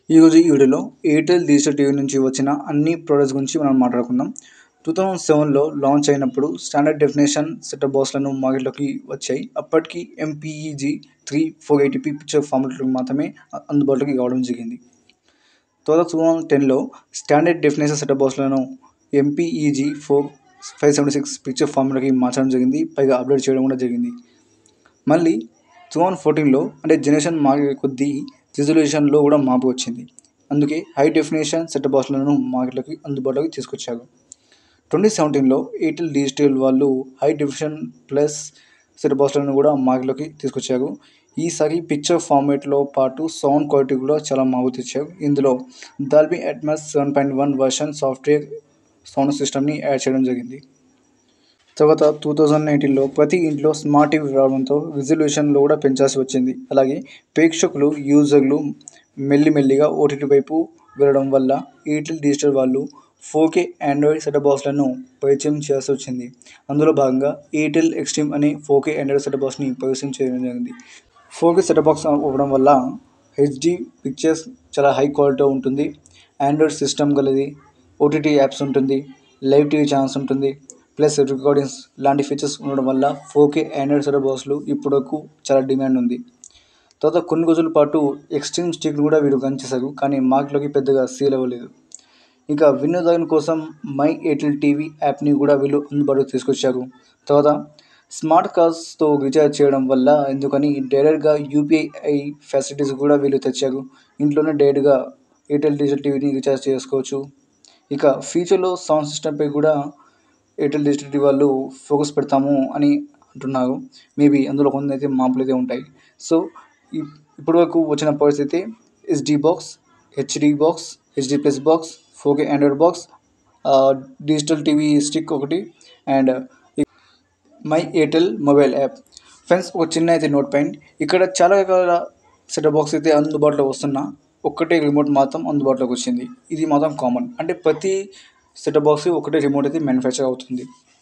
ఈరోజు ఈ వీడియోలో ఎయిర్టెల్ డిజిటల్ టీవీ నుంచి వచ్చిన అన్ని ప్రోడక్ట్స్ గురించి మనం మాట్లాడుకుందాం టూ థౌజండ్ సెవెన్లో లాంచ్ అయినప్పుడు స్టాండర్డ్ డెఫినేషన్ సెటప్ బాక్స్లను మార్కెట్లోకి వచ్చాయి అప్పటికి MPEG three four eighty p picture ఫార్మాట్లకు మాత్రమే అందుబాటులోకి రావడం జరిగింది తర్వాత టూ థౌజండ్ టెన్లో స్టాండర్డ్ డెఫినేషన్ సెటప్ బాక్స్లను MPEG four five seventy six picture ఫార్మాట్కి మార్చడం జరిగింది పైగా అప్డేట్ చేయడం కూడా జరిగింది మళ్ళీ టూ థౌజండ్ ఫోర్టీన్లో అంటే జనరేషన్ మారే కొద్దీ రిజల్యూషన్లో కూడా మార్పు వచ్చింది అందుకే హై డెఫినేషన్ సెట్ బాక్స్లను మార్కెట్లోకి అందుబాటులోకి తీసుకొచ్చారు ట్వంటీ సెవెంటీన్లో ఎయిర్టెల్ డిజిటల్ వాళ్ళు హై డెఫినేషన్ ప్లస్ సెట్ బాక్స్లను కూడా మార్కెట్లోకి తీసుకొచ్చారు ఈసారి పిక్చర్ ఫార్మేట్లో పాటు సౌండ్ క్వాలిటీ కూడా చాలా మార్పు తెచ్చారు ఇందులో Dolby Atmos seven point one version software sound సిస్టమ్ని యాడ్ చేయడం జరిగింది తర్వాత టూ థౌజండ్ నైన్టీన్లో ప్రతి ఇంట్లో స్మార్ట్ టీవీ రావడంతో రిజల్యూషన్లో కూడా పెంచాల్సి వచ్చింది అలాగే ప్రేక్షకులు యూజర్లు మెల్లిమెల్లిగా ఓటీటీ వైపు వెళ్ళడం వల్ల ఎయిర్టెల్ డిజిటల్ వాళ్ళు ఫోర్ కే ఆండ్రాయిడ్ సెటప్ బాక్స్లను పరిచయం చేయాల్సి వచ్చింది అందులో భాగంగా ఎయిర్టెల్ ఎక్స్ట్రీమ్ అనే ఫోర్ కే ఆండ్రాయిడ్ సెటప్ బాక్స్ని పరిచయం చేయడం జరిగింది ఫోర్ కే సెటప్ బాక్స్ అవ్వడం వల్ల హెచ్డి పిక్చర్స్ చాలా హై క్వాలిటీలో ఉంటుంది ఆండ్రాయిడ్ సిస్టమ్ గలది ఓటీటీ యాప్స్ ఉంటుంది లైవ్ టీవీ ఛానల్స్ ఉంటుంది ప్లస్ రికార్డింగ్స్ లాంటి ఫీచర్స్ ఉండడం వల్ల ఫోర్ కే ఆండ్రాయిడ్ సెటప్ బాక్స్లు ఇప్పటివరకు చాలా డిమాండ్ ఉంది తర్వాత కొన్ని రోజుల పాటు ఎక్స్ట్రీమ్ స్టిక్ కూడా వీరు రన్ చేశారు కానీ మార్కెట్లోకి పెద్దగా సేల్ అవ్వలేదు ఇంకా వినోదాల కోసం మై ఎయిర్టెల్ టీవీ యాప్ని కూడా వీళ్ళు అందుబాటులోకి తీసుకొచ్చారు తర్వాత స్మార్ట్ కార్డ్స్తో రీఛార్జ్ చేయడం వల్ల ఎందుకని డైరెక్ట్గా యూపీఐ ఫెసిలిటీస్ కూడా వీళ్ళు తెచ్చారు ఇంట్లోనే డైరెక్ట్గా ఎయిర్టెల్ డిజిటల్ టీవీని రీఛార్జ్ చేసుకోవచ్చు ఇక ఫ్యూచర్లో సౌండ్ సిస్టమ్పై కూడా ఎయిర్టెల్ డిజిటల్ టీవీ వాళ్ళు ఫోకస్ పెడతాము అని అంటున్నారు మేబీ అందులో కొన్ని అయితే మార్పులు అయితే ఉంటాయి సో ఇప్పటి వరకు వచ్చిన ప్రోడక్ట్స్ అయితే SD box HD box HD plus box four K Android box digital TV stick ఒకటి and my Airtel mobile app friends ఒక చిన్న అయితే నోట్ పాయింట్ ఇక్కడ చాలా రకాల సెటప్ బాక్స్ అయితే అందుబాటులో వస్తున్నా ఒక్కటే రిమోట్ మాత్రం అందుబాటులోకి వచ్చింది ఇది మాత్రం కామన్ అంటే ప్రతి సెటప్ బాక్స్ ఒకటే రిమోట్ అయితే మ్యానుఫ్యాక్చర్ అవుతుంది